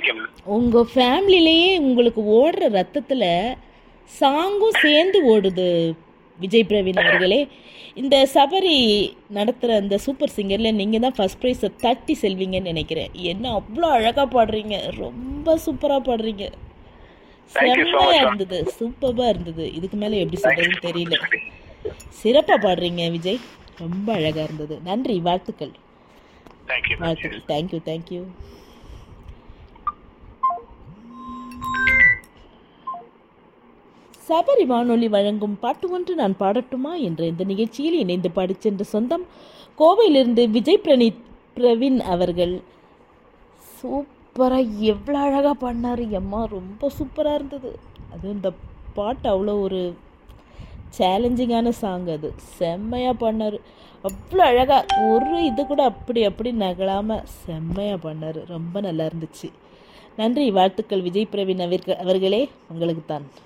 Thank you ma'am உங்கள் ஃபேமிலிலேயே உங்களுக்கு ஓடுற ரத்தத்தில் சாங்கும் சேர்ந்து ஓடுது விஜய் பிரவீன் அவர்களே இந்த சபரி நடத்துகிற அந்த சூப்பர் சிங்கரில் நீங்கள் தான் ஃபஸ்ட் ப்ரைஸை தட்டி செல்வீங்கன்னு நினைக்கிறேன் என்ன அவ்வளோ அழகாக பாடுறீங்க ரொம்ப சூப்பராக பாடுறீங்க Thank you so much, செம்மையாக ma'am. இருந்தது சூப்பராக இருந்தது இதுக்கு மேலே எப்படி சொல்கிறதுன்னு தெரியல சிறப்பாக பாடுறீங்க விஜய் ரொம்ப அழகாக இருந்தது நன்றி வாழ்த்துக்கள் தேங்க்யூ மேம் வாழ்த்துக்கள் தேங்க்யூ தேங்க்யூ சபரி வானொலி வழங்கும் பாட்டு ஒன்று நான் பாடட்டுமா என்ற இந்த நிகழ்ச்சியில் இணைந்து பாடிச் சென்ற சொந்தம் கோவையிலிருந்து விஜய் பிரணீத் பிரவீன் அவர்கள் சூப்பராக எவ்வளோ அழகாக பாடினார் எம்மா ரொம்ப சூப்பராக இருந்தது அது இந்த பாட்டு அவ்வளோ ஒரு சேலஞ்சிங்கான சாங் அது செம்மையாக பண்ணார் அவ்வளோ அழகாக ஒரு இது கூட அப்படி அப்படி நகலாமல் செம்மையாக பண்ணார் ரொம்ப நல்லா இருந்துச்சு நன்றி வாழ்த்துக்கள் விஜய் பிரவீன் அவர்கள் அவர்களே உங்களுக்கு தான்